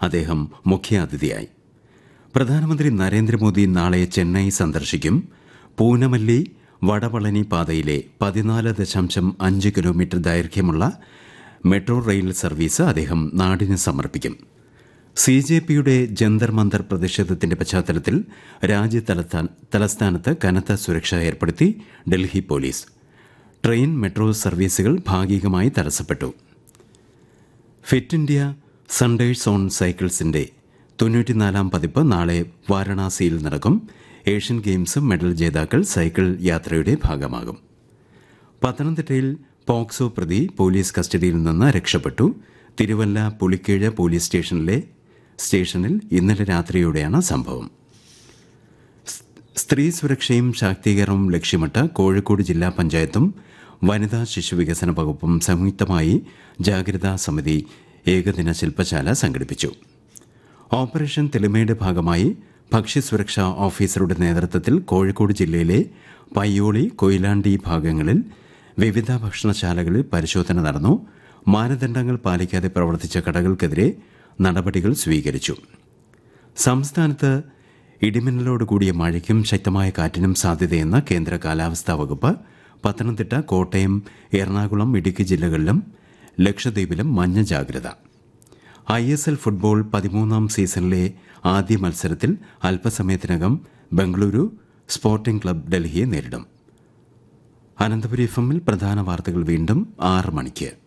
അദ്ദേഹം മുഖ്യാതിഥിയായി പ്രധാനമന്ത്രി നരേന്ദ്രമോദി നാളെ ചെന്നൈ സന്ദർശിക്കും പൂനമല്ലി വടപളനി പാതയിലെ പതിനാല് ദശാംശം അഞ്ച് കിലോമീറ്റർ ദൈർഘ്യമുള്ള മെട്രോ റെയിൽ സർവീസ് അദ്ദേഹം നാടിന് സമർപ്പിക്കും സി ജെ പിയുടെ ജന്തർ മന്തർ പ്രതിഷേധത്തിന്റെ പശ്ചാത്തലത്തിൽ രാജ്യതലസ്ഥാ- തലസ്ഥാനത്ത് കനത്ത സുരക്ഷ ഏർപ്പെടുത്തി ഡൽഹി പോലീസ് ട്രെയിൻ മെട്രോ സർവീസുകൾ ഭാഗികമായി തടസ്സപ്പെട്ടു ഫിറ്റ് ഇന്ത്യ സൺഡേഴ്സ് ഓൺ സൈക്കിൾസിന്റെ തൊണ്ണൂറ്റിനാലാം പതിപ്പ് നാളെ വാരണാസിയിൽ നടക്കും ഏഷ്യൻ ഗെയിംസ് മെഡൽ ജേതാക്കൾ സൈക്കിൾ യാത്രയുടെ ഭാഗമാകും പത്തനംതിട്ടയിൽ പോക്സോ പ്രതി പോലീസ് കസ്റ്റഡിയിൽ നിന്ന് രക്ഷപ്പെട്ടു തിരുവല്ല പുളിക്കീഴ് പോലീസ് സ്റ്റേഷനിലെ സ്റ്റേഷനിൽ ഇന്നലെ രാത്രിയോടെയാണ് സംഭവം സ്ത്രീ സുരക്ഷയും ശാക്തീകരണവും ലക്ഷ്യമിട്ട് കോഴിക്കോട് ജില്ലാ പഞ്ചായത്തും വനിതാ ശിശു വികസന വകുപ്പും സംയുക്തമായി ജാഗ്രതാ സമിതി ഏകദിന ശില്പശാല സംഘടിപ്പിച്ചു ഓപ്പറേഷൻ തെളിമയുടെ ഭാഗമായി ഭക്ഷ്യസുരക്ഷാ ഓഫീസറുടെ നേതൃത്വത്തിൽ കോഴിക്കോട് ജില്ലയിലെ പയ്യോളി കൊയിലാണ്ടി ഭാഗങ്ങളിൽ വിവിധ ഭക്ഷണശാലകളിൽ പരിശോധന നടന്നു മാനദണ്ഡങ്ങൾ പാലിക്കാതെ പ്രവർത്തിച്ച കടകൾക്കെതിരെ നടപടികൾ സ്വീകരിച്ചു സംസ്ഥാനത്ത് ഇടിമിന്നലോട് കൂടിയ മഴയ്ക്കും ശക്തമായ കാറ്റിനും സാധ്യതയെന്ന് കേന്ദ്ര കാലാവസ്ഥാ വകുപ്പ് പത്തനംതിട്ട കോട്ടയം എറണാകുളം ഇടുക്കി ജില്ലകളിലും ലക്ഷദ്വീപിലും മഞ്ഞ ജാഗ്രത ഐ എസ് എൽ ഫുട്ബോൾ പതിമൂന്നാം സീസണിലെ ആദ്യ മത്സരത്തിൽ അല്പസമയത്തിനകം ബംഗളൂരു സ്പോർട്ടിംഗ് ക്ലബ് ഡൽഹിയെ നേരിടും അനന്തപുരി എഫ് എമ്മിൽ പ്രധാന വാർത്തകൾ വീണ്ടും ആറ് മണിക്ക്